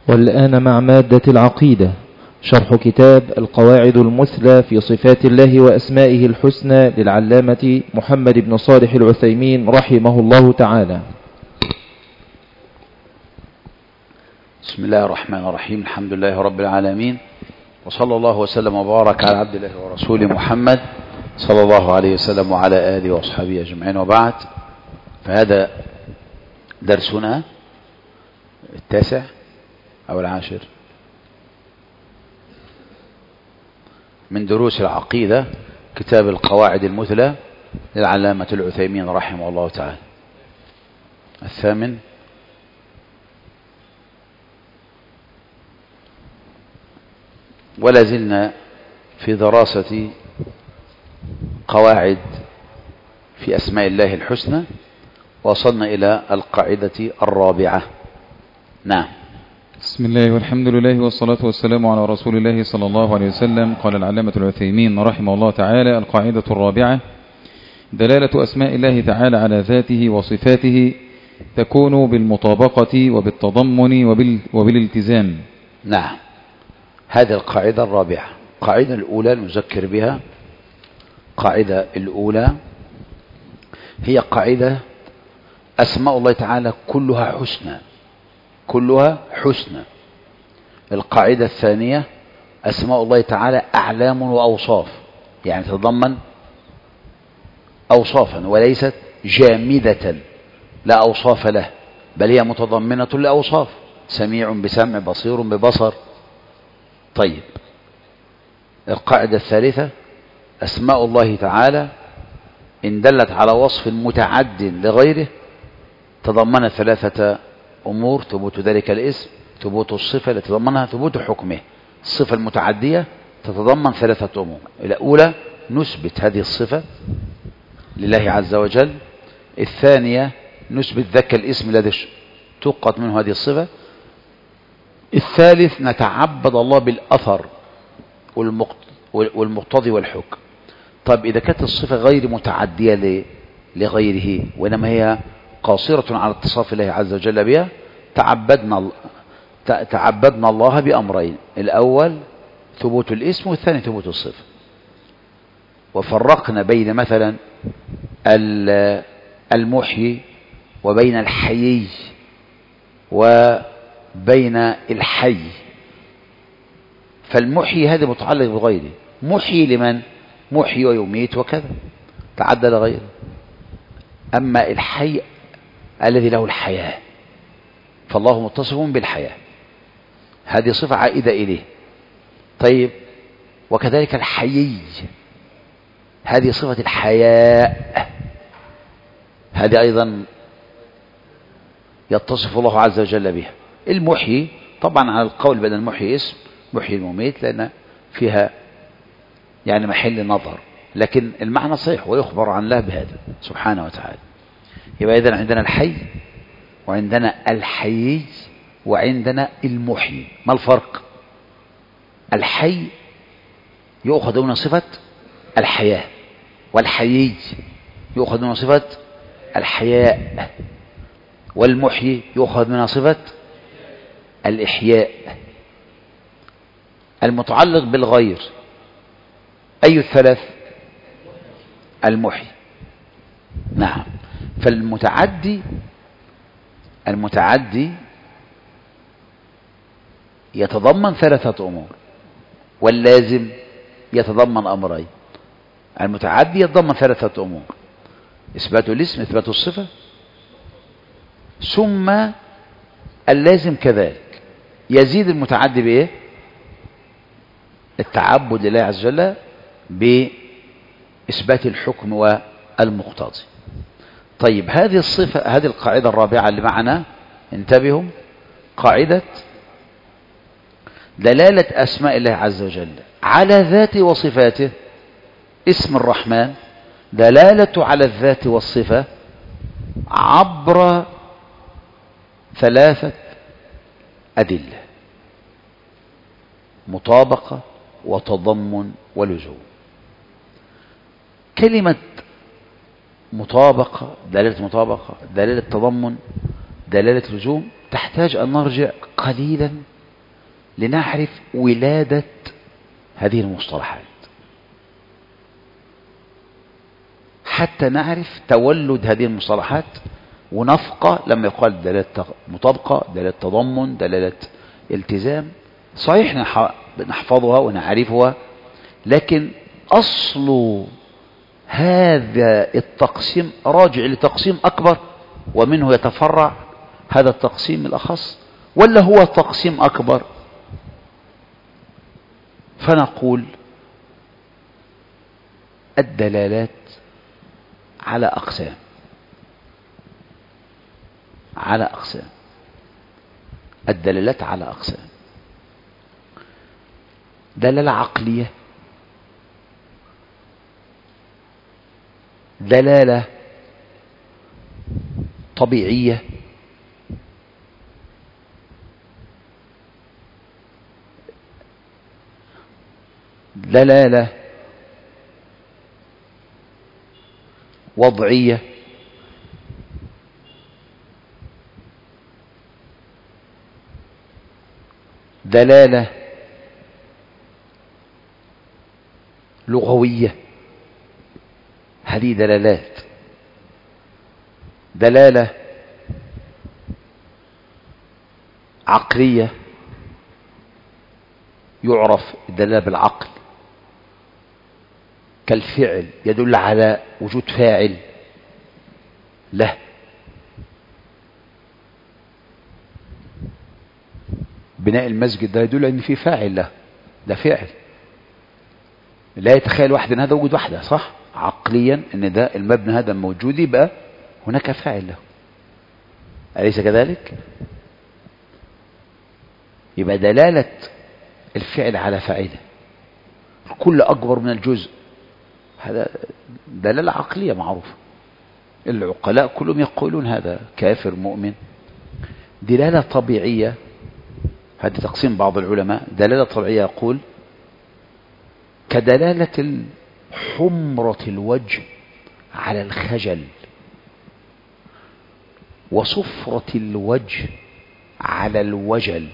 والآن مع مادة العقيدة شرح كتاب القواعد المثلى في صفات الله وأسمائه الحسنى للعلامة محمد بن صالح العثيمين رحمه الله تعالى بسم الله الرحمن الرحيم الحمد لله رب العالمين وصلى الله وسلم وبارك على عبد الله ورسوله محمد صلى الله عليه وسلم وعلى آله وأصحابه أجمعين وبعد فهذا درسنا التاسع أو العاشر من دروس العقيدة كتاب القواعد المثلى للعلامة العثيمين رحمه الله تعالى الثامن ولا زلنا في دراسة قواعد في أسماء الله الحسنى وصلنا إلى القاعدة الرابعة نعم بسم الله والحمد لله والصلاة والسلام على رسول الله صلى الله عليه وسلم قال العلامة العثيمين رحمه الله تعالى القاعدة الرابعة دلالة أسماء الله تعالى على ذاته وصفاته تكون بالمطابقة وبالتضمن وبال وبالالتزام نعم هذه القاعدة الرابعة القاعدة الأولى نذكر بها القاعدة الأولى هي قاعدة أسماء الله تعالى كلها حسنى كلها حسنى القاعدة الثانية أسماء الله تعالى أعلام وأوصاف يعني تتضمن أوصافا وليست جامدة لا أوصاف له بل هي متضمنة لأوصاف سميع بسمع بصير ببصر طيب القاعدة الثالثة أسماء الله تعالى إن دلت على وصف متعد لغيره تضمنت ثلاثة أمور ثبوت ذلك الاسم ثبوت الصفة التي تضمنها ثبوت حكمه الصفة المتعدية تتضمن ثلاثة أمور الأولى نثبت هذه الصفة لله عز وجل الثانية نثبت ذاك الاسم الذي تقت منه هذه الصفة الثالث نتعبد الله بالأثر والمقتضي والحكم طيب إذا كانت الصفة غير متعدية لغيره وإنما هي قاصرة على اتصاف الله عز وجل بها تعبدنا تعبدنا الله بأمرين الأول ثبوت الاسم والثاني ثبوت الصفة وفرقنا بين مثلا المحيي وبين الحيي وبين الحي فالمحيي هذا متعلق بغيره محيي لمن محيي ويميت وكذا تعدى لغيره أما الحي الذي له الحياة فالله متصف بالحياة هذه صفة عائدة إليه طيب وكذلك الحيي هذه صفة الحياء هذه أيضا يتصف الله عز وجل بها المحيي طبعا على القول بأن المحيي اسم محيي المميت لأن فيها يعني محل نظر لكن المعنى صحيح ويخبر عن الله بهذا سبحانه وتعالى يبقى إذن عندنا الحي وعندنا الحيي وعندنا المحيي ما الفرق الحي يؤخذ من صفة الحياة والحيي يؤخذ من صفة الحياء والمحيي يؤخذ من صفة الإحياء المتعلق بالغير أي الثلاث المحيي نعم فالمتعدي المتعدي يتضمن ثلاثة أمور واللازم يتضمن أمرين المتعدي يتضمن ثلاثة أمور إثبات الاسم إثبات الصفة ثم اللازم كذلك يزيد المتعدي بإيه التعبد لله عز وجل بإثبات الحكم والمقتضي طيب هذه الصفة هذه القاعدة الرابعة اللي معنا انتبهوا قاعدة دلالة أسماء الله عز وجل على ذاته وصفاته اسم الرحمن دلالة على الذات والصفة عبر ثلاثة أدلة مطابقة وتضمن ولزوم كلمة مطابقة دلالة مطابقة دلالة تضمن دلالة لزوم تحتاج أن نرجع قليلا لنعرف ولادة هذه المصطلحات حتى نعرف تولد هذه المصطلحات ونفقة لما يقال دلالة مطابقة دلالة تضمن دلالة التزام صحيح نحفظها ونعرفها لكن أصل هذا التقسيم راجع لتقسيم أكبر ومنه يتفرع هذا التقسيم الأخص ولا هو تقسيم أكبر فنقول الدلالات على أقسام على أقسام الدلالات على أقسام دلالة عقلية دلالة طبيعية دلالة وضعية دلالة لغوية هذه دلالات دلالة عقلية يعرف الدلالة بالعقل كالفعل يدل على وجود فاعل له بناء المسجد ده يدل ان في فاعل له ده فعل لا يتخيل واحد ان هذا وجود واحدة صح عقليا ان ده المبنى هذا موجود يبقى هناك فاعل له أليس كذلك يبقى دلالة الفعل على فاعله الكل أكبر من الجزء هذا دلالة عقلية معروفة العقلاء كلهم يقولون هذا كافر مؤمن دلالة طبيعية هذا تقسيم بعض العلماء دلالة طبيعية يقول كدلالة حمرة الوجه على الخجل وصفرة الوجه على الوجل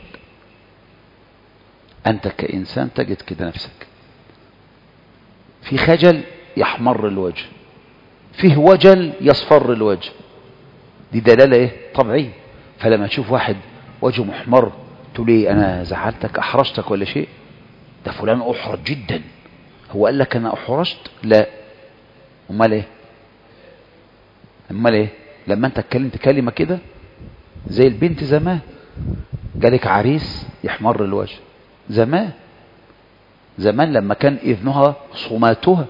أنت كإنسان تجد كده نفسك في خجل يحمر الوجه فيه وجل يصفر الوجه دي دلالة ايه طبيعية فلما تشوف واحد وجهه محمر تقول ايه انا زعلتك احرجتك ولا شيء ده فلان احرج جدا هو قال لك انا احرجت لا امال ايه امال ايه لما انت اتكلمت كلمة كده زي البنت زمان جالك عريس يحمر الوجه زمان زمان لما كان إذنها صماتها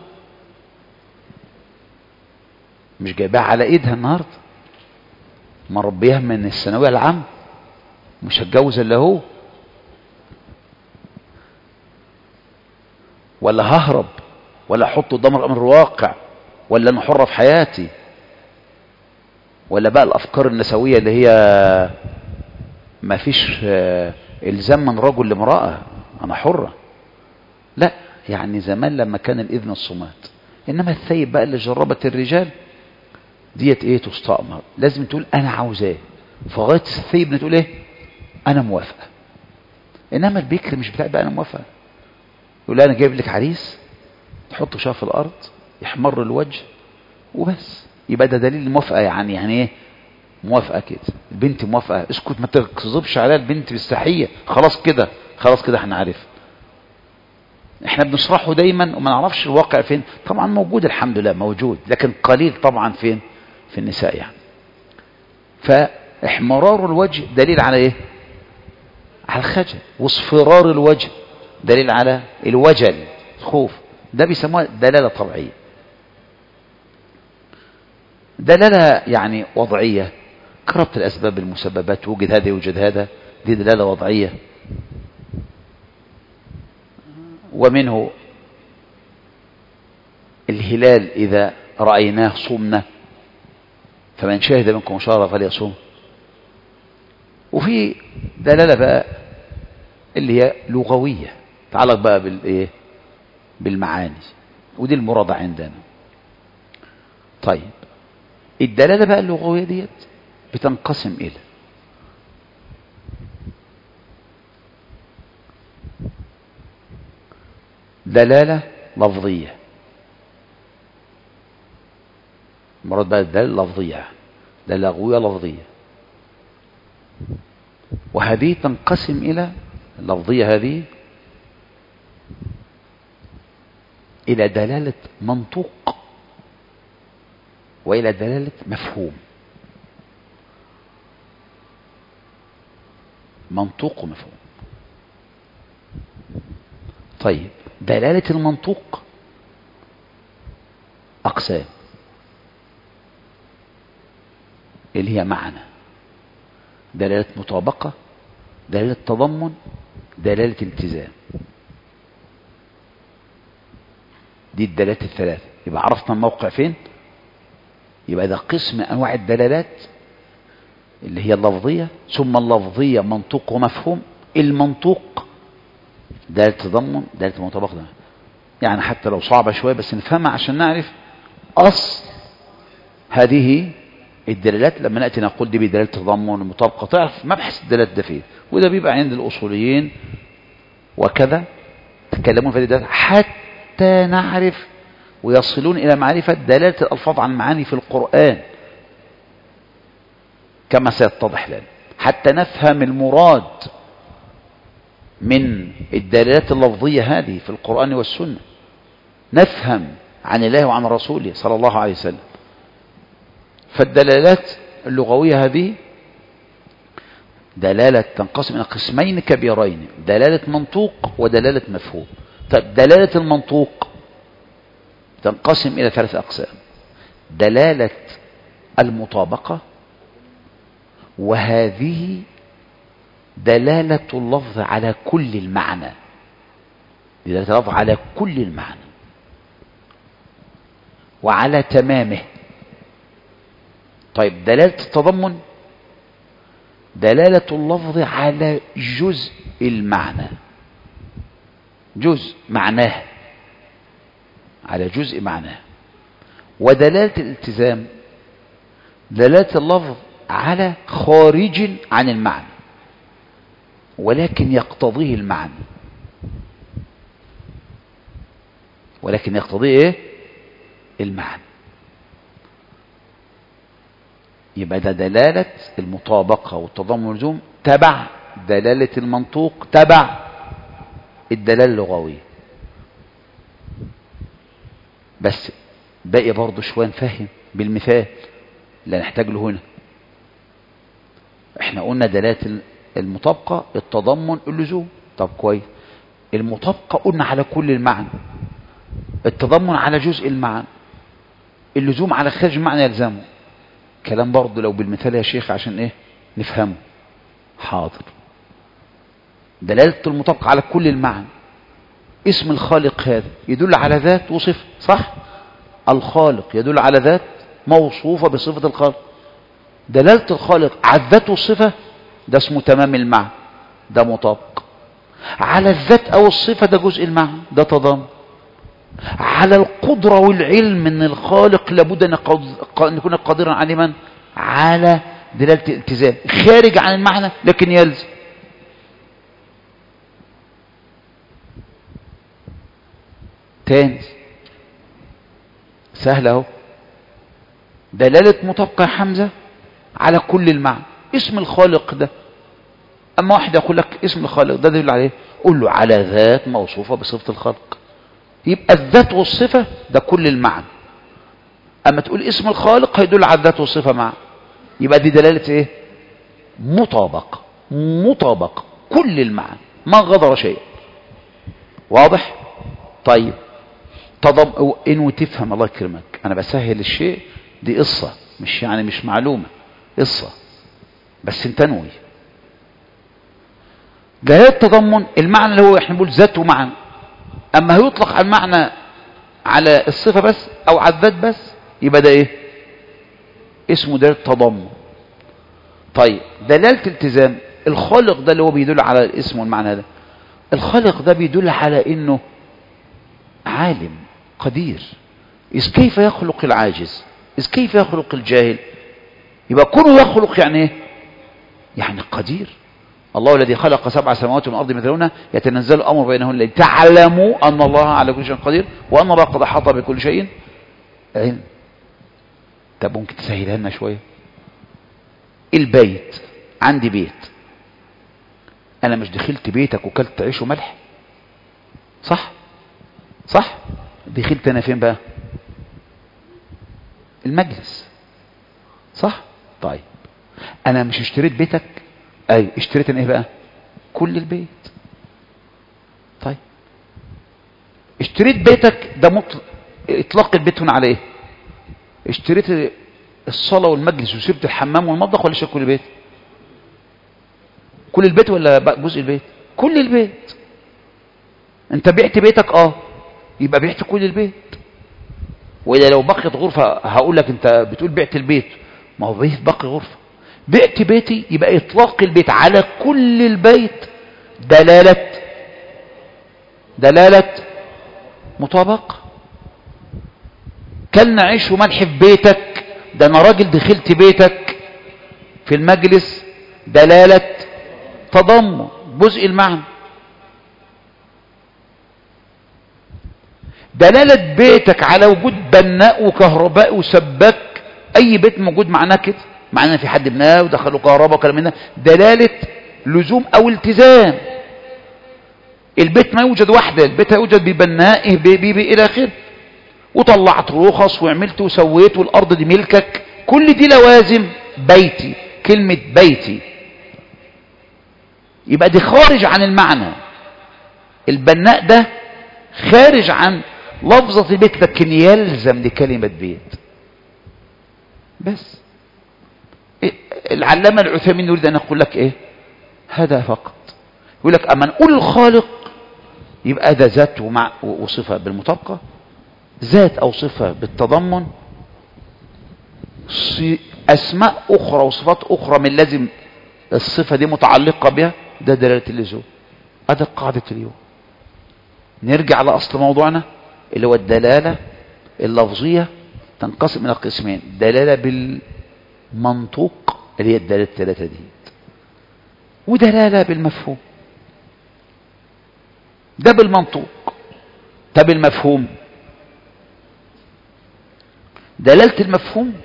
مش جايباها على ايدها النهارده مربيها من الثانويه العامه مش هتجوز الا هو ولا ههرب ولا احط قدام الامر الواقع ولا انا حره في حياتي ولا بقى الافكار النسويه اللي هي ما فيش الزام من رجل لامراه انا حره لا يعني زمان لما كان الاذن الصمات انما الثيب بقى اللي جربت الرجال ديت ايه تستأمر لازم تقول انا عاوزاه فغايه الثيب تقول ايه انا موافقه انما البكر مش بتاع بقى انا موافقه يقول انا جايب لك عريس تحطه شاف في الارض يحمر الوجه وبس يبقى ده دليل الموافقه يعني يعني ايه موافقه كده البنت موافقه اسكت ما تغضبش عليها البنت بالسحيه خلاص كده خلاص كده احنا عارف احنا بنشرحه دايما وما نعرفش الواقع فين طبعا موجود الحمد لله موجود لكن قليل طبعا فين في النساء يعني فاحمرار الوجه دليل على ايه على الخجل واصفرار الوجه دليل على الوجل الخوف ده بيسموها دلالة طبيعية دلالة يعني وضعية كربط الأسباب المسببات وجد هذا يوجد هذا دي دلالة وضعية ومنه الهلال إذا رأيناه صمنا فمن شهد منكم شهر فليصوم وفي دلالة بقى اللي هي لغوية تعلق بقى بالإيه بالمعاني ودي المرادة عندنا طيب الدلالة بقى اللغوية ديت بتنقسم إلى دلالة لفظية مراد بقى الدلالة لفظية دلالة لغوية لفظية وهذه تنقسم إلى اللفظية هذه إلى دلالة منطوق وإلى دلالة مفهوم منطوق ومفهوم طيب دلالة المنطوق أقسام اللي هي معنى دلالة مطابقة دلالة تضمن دلالة التزام دي الدلالات الثلاثة يبقى عرفنا الموقع فين يبقى ده قسم أنواع الدلالات اللي هي اللفظية ثم اللفظية منطوق ومفهوم المنطوق دلالة تضمن دلالة مطابقة يعني حتى لو صعبة شوية بس نفهمها عشان نعرف أصل هذه الدلالات لما نأتي نقول دي بدلالة تضمن ومطابقة تعرف مبحث الدلالات ده فين وده بيبقى عند الأصوليين وكذا تكلمون في الدلالات حتى نعرف ويصلون إلى معرفة دلالة الألفاظ عن معاني في القرآن كما سيتضح لنا حتى نفهم المراد من الدلالات اللفظية هذه في القرآن والسنة نفهم عن الله وعن رسوله صلى الله عليه وسلم فالدلالات اللغوية هذه دلالة تنقسم إلى قسمين كبيرين دلالة منطوق ودلالة مفهوم طيب دلالة المنطوق تنقسم إلى ثلاث أقسام دلالة المطابقة وهذه دلالة اللفظ على كل المعنى دلالة اللفظ على كل المعنى وعلى تمامه طيب دلالة التضمن دلالة اللفظ على جزء المعنى جزء معناه على جزء معناه ودلالة الالتزام دلالة اللفظ على خارج عن المعنى ولكن يقتضيه المعنى ولكن يقتضيه ايه المعنى يبقى ده دلالة المطابقة والتضامن واللزوم تبع دلالة المنطوق تبع الدلالة اللغوية بس باقي برضه شوية نفهم بالمثال اللي نحتاج له هنا احنا قلنا دلالة المطابقة التضمن اللزوم طب كويس المطابقة قلنا على كل المعنى التضمن على جزء المعنى اللزوم على خارج المعنى يلزمه كلام برضه لو بالمثال يا شيخ عشان ايه نفهمه حاضر دلالة المطابقة على كل المعنى اسم الخالق هذا يدل على ذات وصفة صح الخالق يدل على ذات موصوفة بصفة الخالق دلالة الخالق على الذات والصفة ده اسمه تمام المعنى ده مطابق على الذات او الصفة ده جزء المعنى ده تضامن على القدرة والعلم ان الخالق لابد ان يكون قادرا علما على دلالة الالتزام خارج عن المعنى لكن يلزم تاني سهل اهو دلالة مطابقة حمزة على كل المعنى اسم الخالق ده اما واحد يقول لك اسم الخالق ده دليل عليه قول له على ذات موصوفة بصفة الخلق يبقى الذات والصفة ده كل المعنى اما تقول اسم الخالق هيدل على الذات والصفة معا يبقى دي دلالة ايه مطابقة مطابقة كل المعنى ما غدر شيء واضح طيب تضم ان وتفهم الله يكرمك انا بسهل الشيء دي قصة مش يعني مش معلومة قصة بس انت نوي دلالة التضمن المعنى اللي هو احنا بنقول ذات ومعنى اما هيطلق على المعنى على الصفة بس او على الذات بس يبقى ده ايه اسمه دلالة تضمن طيب دلالة التزام الخالق ده اللي هو بيدل على الاسم والمعنى ده الخالق ده بيدل على انه عالم قدير إذ كيف يخلق العاجز إذ كيف يخلق الجاهل يبقى كونه يخلق يعني ايه يعني قدير الله الذي خلق سبع سماوات والأرض مثلهن يتنزل الأمر بينهن لتعلموا أن الله على كل شيء قدير وأن الله قد أحاط بكل شيء علم طب ممكن تسهلها لنا شوية البيت عندي بيت أنا مش دخلت بيتك وكلت عيش وملح صح صح دخلت أنا فين بقى المجلس صح طيب أنا مش اشتريت بيتك أي اشتريت أنا إيه بقى كل البيت طيب اشتريت بيتك ده مطلق اطلاق البيت هنا على ايه اشتريت الصلاة والمجلس وسبت الحمام والمطبخ ولا اشتريت كل البيت كل البيت ولا بقى جزء البيت كل البيت انت بعت بيتك اه يبقى بعت كل البيت واذا لو بقيت غرفة هقول لك انت بتقول بعت البيت ما هو بيت بقي غرفة بعت بيتي يبقى اطلاق البيت على كل البيت دلالة دلالة مطابقة كلنا عيش وملح في بيتك ده انا راجل دخلت بيتك في المجلس دلالة تضمن جزء المعنى دلالة بيتك على وجود بناء وكهرباء وسباك اي بيت موجود معناه كده معناه في حد بناه ودخلوا كهرباء وكلام من ده دلالة لزوم او التزام البيت ما يوجد وحده البيت يوجد ببنائه بي بي الى اخره وطلعت رخص وعملت وسويت والارض دي ملكك كل دي لوازم بيتي كلمة بيتي يبقى دي خارج عن المعنى البناء ده خارج عن لفظة البيت لكن يلزم لكلمة بيت بس العلامة العثيمين يريد أن يقول لك إيه هذا فقط يقول لك أما نقول الخالق يبقى ده ذات ومع وصفة بالمطابقة ذات أو صفة بالتضمن أسماء أخرى وصفات أخرى من لازم الصفة دي متعلقة بها ده دلالة اللزوم هذا قاعدة اليوم نرجع لأصل موضوعنا اللي هو الدلالة اللفظية تنقسم إلى قسمين دلالة بالمنطوق اللي هي الدلالة الثلاثة دي ودلالة بالمفهوم ده بالمنطوق ده بالمفهوم دلالة المفهوم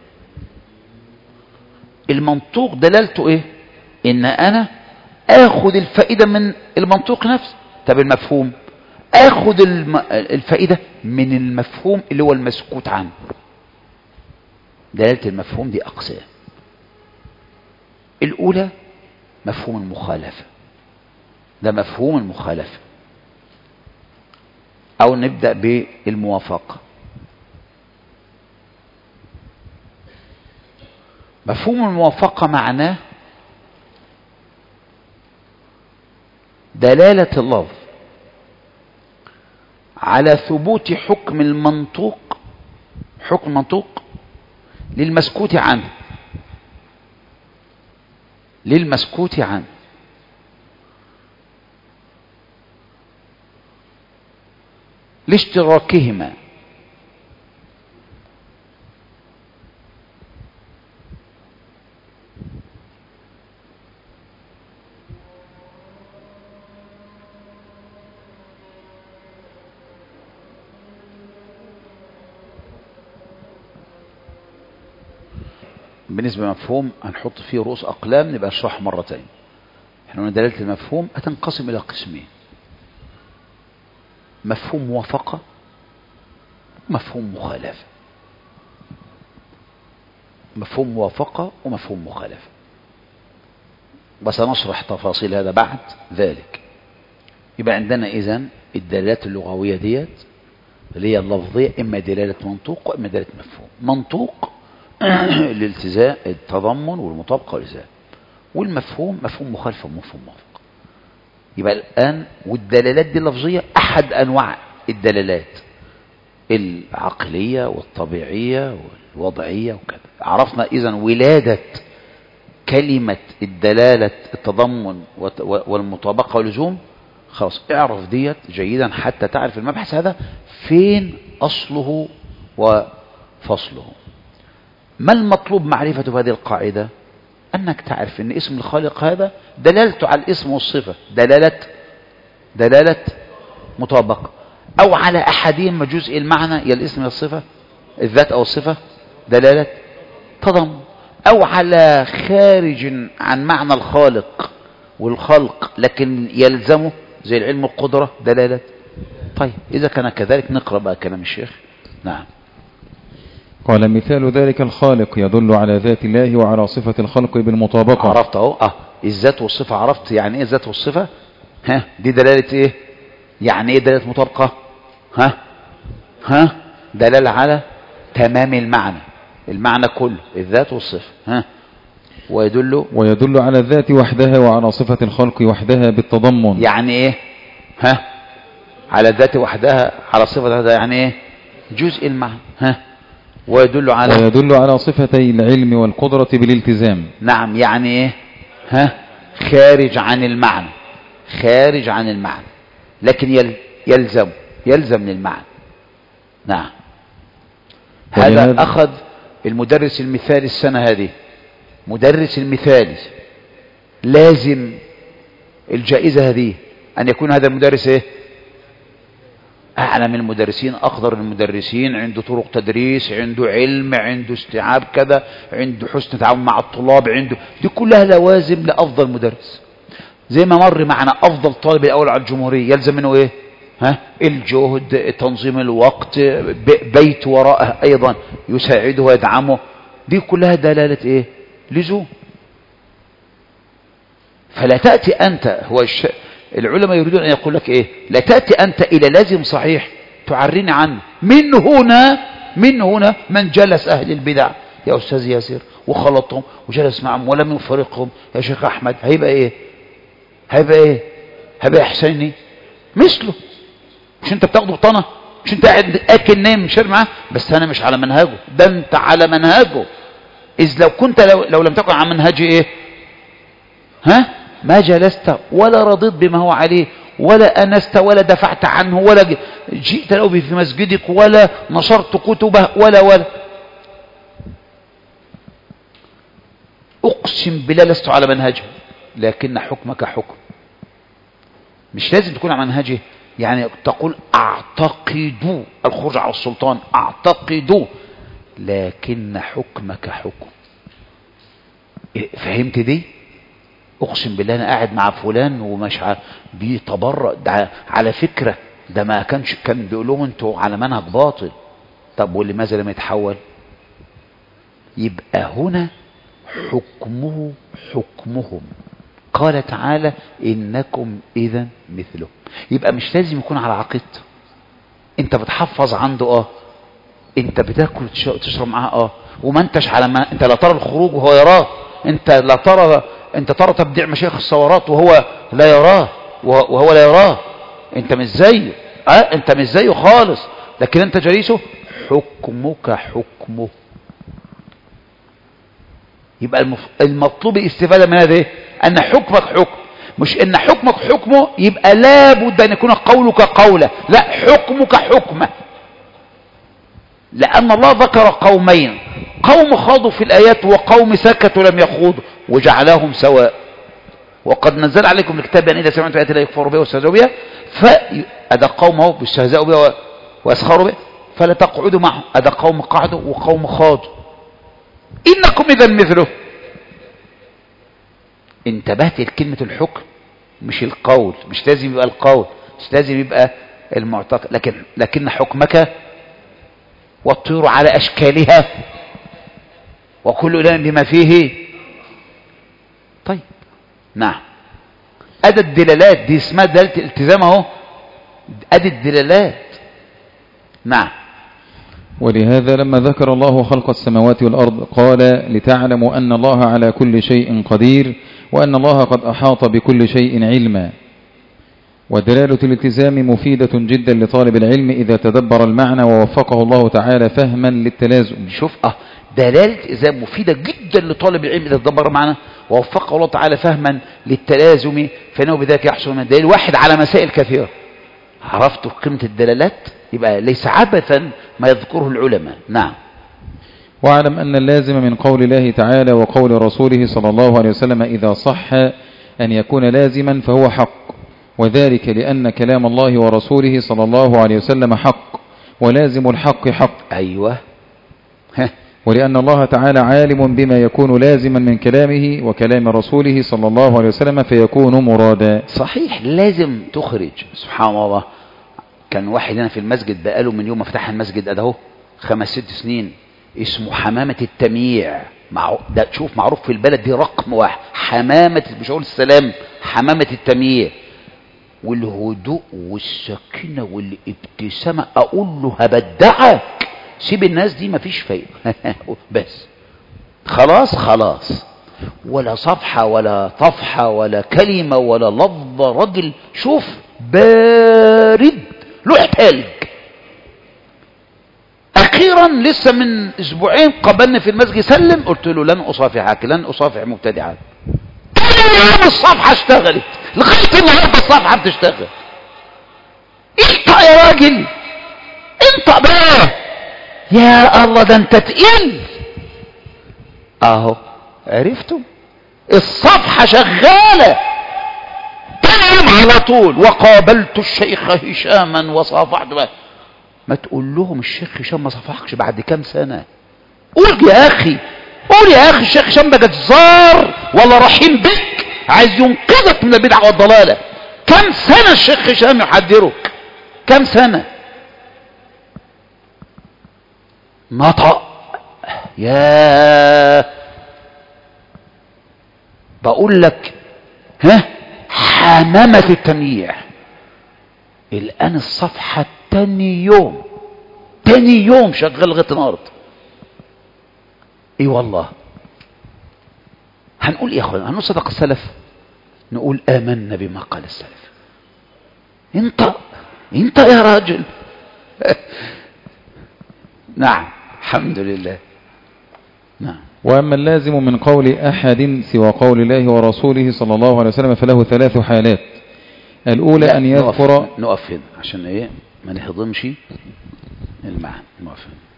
المنطوق دلالته ايه ان انا اخد الفائدة من المنطوق نفسه طب المفهوم اخد الم... الفائدة من المفهوم اللي هو المسكوت عنه دلالة المفهوم دي اقسام الاولى مفهوم المخالفة ده مفهوم المخالفة او نبدأ بالموافقة مفهوم الموافقة معناه دلالة اللفظ على ثبوت حكم المنطوق حكم المنطوق للمسكوت عنه للمسكوت عنه لاشتراكهما بالنسبة لمفهوم هنحط فيه رؤوس أقلام نبقى نشرحه مرتين احنا قلنا دلالة المفهوم هتنقسم إلى قسمين مفهوم موافقة ومفهوم مخالفة مفهوم موافقة ومفهوم مخالفة وسنشرح تفاصيل هذا بعد ذلك يبقى عندنا إذن الدلالات اللغوية ديت اللي هي اللفظية إما دلالة منطوق وإما دلالة مفهوم منطوق الالتزام التضمن والمطابقة والالتزام والمفهوم مفهوم مخالفة ومفهوم موافق يبقى الآن والدلالات دي اللفظية أحد أنواع الدلالات العقلية والطبيعية والوضعية وكذا عرفنا إذا ولادة كلمة الدلالة التضمن والمطابقة واللزوم خلاص اعرف ديت جيدا حتى تعرف المبحث هذا فين أصله وفصله ما المطلوب معرفة هذه القاعدة أنك تعرف أن اسم الخالق هذا دلالته على الاسم والصفة دلالة دلالة مطابقة أو على أحدهما جزء المعنى يا الاسم يا الصفة الذات أو الصفة دلالة تضم أو على خارج عن معنى الخالق والخلق لكن يلزمه زي العلم والقدرة دلالة طيب إذا كان كذلك نقرأ بقى كلام الشيخ نعم قال مثال ذلك الخالق يدل على ذات الله وعلى صفة الخلق بالمطابقة عرفت اهو اه الذات والصفة عرفت يعني ايه الذات والصفة ها دي دلالة ايه يعني ايه دلالة مطابقة ها ها دلالة على تمام المعنى المعنى كله الذات والصفة ها ويدل ويدل على الذات وحدها وعلى صفة الخلق وحدها بالتضمن يعني ايه ها على الذات وحدها على صفة وحدها يعني ايه جزء المعنى ها ويدل على ويدل على صفتي العلم والقدرة بالالتزام نعم يعني ايه ها خارج عن المعنى خارج عن المعنى لكن يل يلزم يلزم للمعنى نعم هذا ولهذا- أخذ المدرس المثالي السنة هذه مدرس المثالي لازم الجائزة هذه أن يكون هذا المدرس إيه أعلم المدرسين أقدر المدرسين عنده طرق تدريس عنده علم عنده استيعاب كذا عنده حسن تعاون مع الطلاب عنده دي كلها لوازم لأفضل مدرس زي ما مر معنا أفضل طالب الأول على الجمهورية يلزم منه إيه ها الجهد تنظيم الوقت ب- بيت وراءه أيضا يساعده ويدعمه دي كلها دلالة إيه لزوم فلا تأتي أنت هو الش... العلماء يريدون أن يقول لك إيه لا تأتي أنت إلى لازم صحيح تعرني عنه من هنا من هنا من جلس أهل البدع يا أستاذ ياسر وخلطهم وجلس معهم ولم يفرقهم يا شيخ أحمد هيبقى إيه هيبقى إيه هيبقى حسيني مثله مش أنت بتاخده بطنة مش أنت قاعد أكل نايم مش معاه بس أنا مش على منهجه ده أنت على منهجه إذ لو كنت لو, لو لم تكن على منهجي إيه ها ما جلست ولا رضيت بما هو عليه ولا أنست ولا دفعت عنه ولا ج- جئت له به في مسجدك ولا نشرت كتبه ولا ولا أقسم بالله لست على منهجه لكن حكمك حكم مش لازم تكون على منهجه يعني تقول أعتقد الخروج على السلطان أعتقد لكن حكمك حكم إيه، فهمت دي اقسم بالله انا قاعد مع فلان ومش ع- بيتبرأ ده على فكرة ده ما كانش كان بيقول لهم انتوا على منهج باطل طب ولماذا لم يتحول يبقى هنا حكمه حكمهم قال تعالى انكم اذا مثله يبقى مش لازم يكون على عقيدته انت بتحفظ عنده اه انت بتاكل وتش- وتشرب معاه اه وما انتش على ما انت لا ترى الخروج وهو يراه انت لا ترى انت ترى تبديع مشايخ الثورات وهو لا يراه وهو وهو لا يراه انت مش زيه اه انت مش زيه خالص لكن انت جليسه حكمك حكمه يبقى المف... المطلوب الاستفادة من هذا ايه ان حكمك حكم مش ان حكمك حكمه يبقى لابد ان يكون قولك قوله لا حكمك حكمه لأن الله ذكر قومين قوم خاضوا في الآيات وقوم سكتوا لم يخوضوا وجعلهم سواء وقد نزل عليكم الكتاب أن إذا سمعتم آيات لا يكفروا بها واستهزئوا بها فأدى قوم اهو بيستهزئوا بها و- ويسخروا بها فلا تقعدوا معهم أدى قوم قعدوا وقوم خاضوا إنكم إذا مثله انتبهت لكلمة الحكم مش القول مش لازم يبقى القول مش لازم يبقى المعتقد لكن لكن حكمك والطير على أشكالها وكل إله بما فيه طيب نعم أدى الدلالات دي اسمها دلالة الالتزام اهو أدى الدلالات نعم ولهذا لما ذكر الله خلق السماوات والأرض قال لتعلموا أن الله على كل شيء قدير وأن الله قد أحاط بكل شيء علما ودلالة الالتزام مفيدة جدا لطالب العلم إذا تدبر المعنى ووفقه الله تعالى فهما للتلازم شوف اه دلالة الإلزام مفيدة جدا لطالب العلم إذا تدبر معنا ووفقه الله تعالى فهما للتلازم فإنه بذلك يحصل من الدليل واحد على مسائل كثيرة عرفت قيمة الدلالات يبقى ليس عبثا ما يذكره العلماء نعم واعلم أن اللازم من قول الله تعالى وقول رسوله صلى الله عليه وسلم إذا صح أن يكون لازما فهو حق وذلك لأن كلام الله ورسوله صلى الله عليه وسلم حق ولازم الحق حق أيوة ها ولأن الله تعالى عالم بما يكون لازما من كلامه وكلام رسوله صلى الله عليه وسلم فيكون مرادا صحيح لازم تخرج سبحان الله كان واحد هنا في المسجد بقاله من يوم ما فتح المسجد ده اهو خمس ست سنين اسمه حمامة التمييع مع ده شوف معروف في البلد دي رقم واحد حمامة مش هقول السلام حمامة التمييع والهدوء والسكينة والابتسامة اقول له هبدعك سيب الناس دي مفيش فايدة بس خلاص خلاص ولا صفحة ولا طفحة ولا كلمة ولا لفظة رجل شوف بارد له تلج أخيرا لسه من أسبوعين قابلني في المسجد سلم قلت له لن أصافحك لن أصافح مبتدعات تاني يوم الصفحة اشتغلت لغاية النهاردة الصفحة بتشتغل انت يا راجل انت بقى يا الله ده انت تقيل اهو عرفتم الصفحة شغالة تاني يوم على طول وقابلت الشيخ هشاما وصافحت بقى. ما تقول لهم الشيخ هشام ما صافحكش بعد كام سنة قول يا اخي قول يا اخي الشيخ هشام ده جزار ولا رحيم بك عايز ينقذك من البدع والضلالة كم سنة الشيخ هشام يحذرك كم سنة نطق يا بقول لك ها حمامة التمييع الآن الصفحة تاني يوم تاني يوم شغال لغاية النهارده اي والله هنقول ايه يا اخوانا هنقول صدق السلف نقول آمنا بما قال السلف انت انت يا راجل نعم الحمد لله نعم وأما اللازم من قول أحد سوى قول الله ورسوله صلى الله عليه وسلم فله ثلاث حالات الأولى لا، أن نقف- يذكر نقف هنا عشان ايه ما نهضمش المعنى نقف هنا